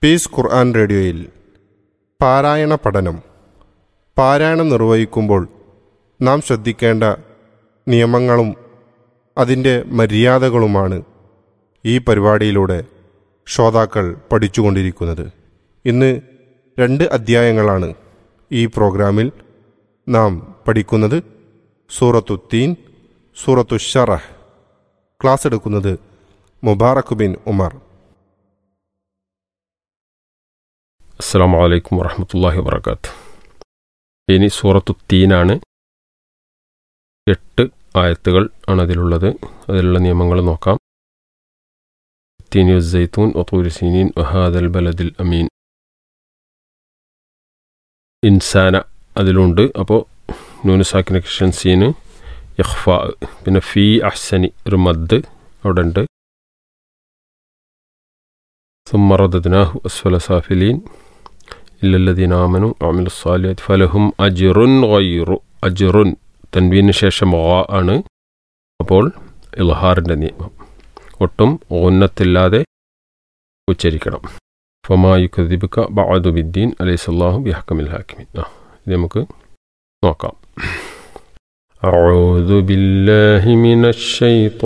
piece ഖുർആൻ റേഡിയോയിൽ പാരായണ പഠനം പാരായണം നിർവഹിക്കുമ്പോൾ നാം ശ്രദ്ധിക്കേണ്ട നിയമങ്ങളും അതിൻ്റെ മര്യാദകളുമാണ് ഈ പരിപാടിയിലൂടെ ശ്രോതാക്കൾ പഠിച്ചുകൊണ്ടിരിക്കുന്നത് ഇന്ന് രണ്ട് അധ്യായങ്ങളാണ് ഈ പ്രോഗ്രാമിൽ നാം പഠിക്കുന്നത് സൂറത്തു തീൻ സൂറത്തു ഷറഹ് ക്ലാസ് എടുക്കുന്നത് മുബാറക് ബിൻ ഉമർ അസ്സാം വലൈക്കും വറഹമത്തല്ലാഹി വാബർക്കാത്ത് ഇനി സൂറത്തു തീനാണ് എട്ട് ആയത്തുകൾ ആണ് അതിലുള്ളത് അതിലുള്ള നിയമങ്ങൾ നോക്കാം തീൻ സൈത്തൂൻ ഒത്തൂരി സീനീൻ വഹാദൽ ബലദിൽ അമീൻ ഇൻസാന അതിലുണ്ട് അപ്പോൾ നൂനുസാക്കിന കൃഷ്ണൻ സീന് യഹ്ഫ പിന്നെ ഫി അഹ്സനി ഒരു മദ് അവിടെ ഉണ്ട് സുമ്മറദനാഹു അസ്ഫല സാഫിലീൻ ഇല്ലല്ലദീൻ ആമനു അമിലു സാലിയത്ത് ഫലഹും അജിറുൻ ഗൈറു അജിറുൻ തൻവീന് ശേഷം ഗ ആണ് അപ്പോൾ ഇൽഹാറിൻ്റെ നിയമം ഒട്ടും ഓന്നത്തില്ലാതെ ഉച്ചരിക്കണം ഫമായു ഖദിബിക്ക ബഅദു ബിദ്ദീൻ അലൈസല്ലാഹു ബിഹക്കമിൽ ഹാക്കിമിൻ ആ ഇത് നമുക്ക് നോക്കാം أعوذ بالله من الشيطان